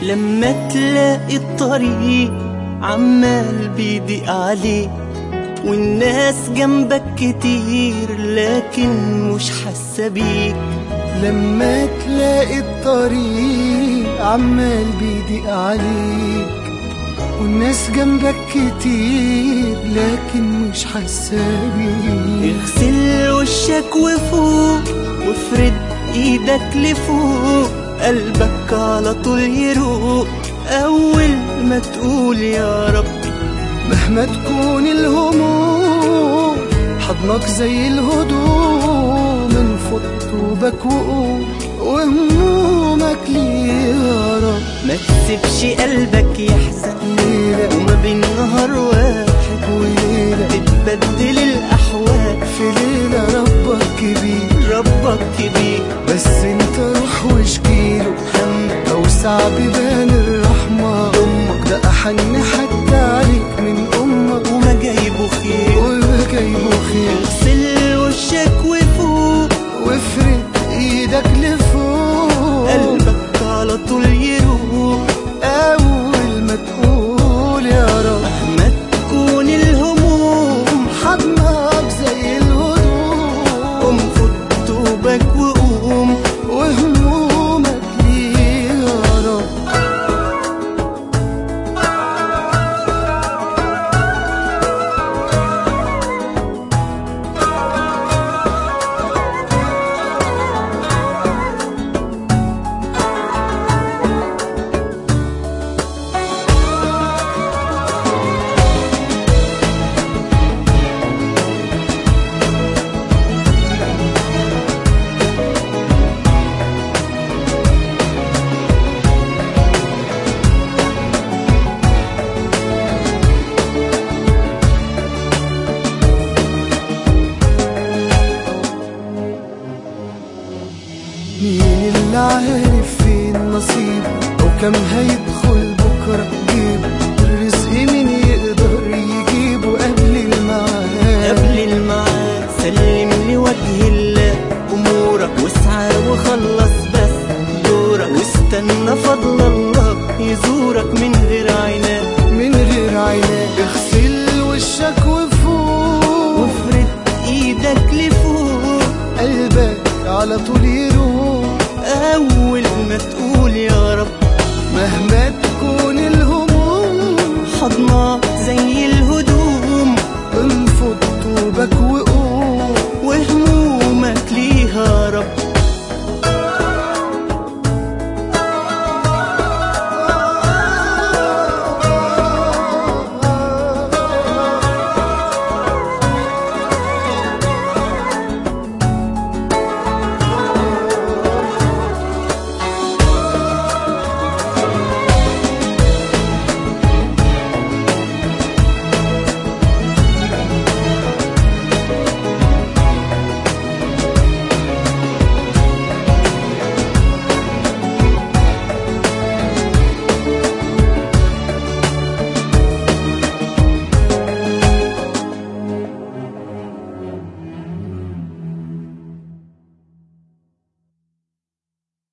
لما تلاقي الطريق عمال بيضيق عليك والناس جنبك كتير لكن مش حاسة بيك لما تلاقي الطريق عمال بيضيق عليك والناس جنبك كتير لكن مش حاسة بيك اغسل وشك وفوق وافرد ايدك لفوق قلبك على طول يروق اول ما تقول يا رب مهما تكون الهموم حضنك زي الهدوم انفض طوبك وقوم وهمومك ليه يا رب ما تسيبش قلبك يحزن ليلة وما بين نهار واحد وليلة تتبدل الاحوال في ليلة ربك كبير ربك كبير بس انت روح واشكيله همك اوسع بيبان الرحمة امك ده احن حتى عليك من امك وما جايبه خير وما جايبه خير اغسل وشك وفوق وافرد ايدك لفوق قلبك على طول يروق اول ما تقول يا رب مهما تكون الهموم حضنك زي الهدوم قوم خد توبك وقوم وهمومك ليه يا رب مين اللي عارف فين نصيبه او كم هيدخل بكره جيبه الرزق مين يقدر يجيبه قبل الميعاد قبل الميعاد سلم لوجه الله امورك واسعى وخلص بس دورك واستنى فضل الله يزورك من غير عناد من غير عينات اغسل وشك وفوق وافرد ايدك لفوق قلبك على طول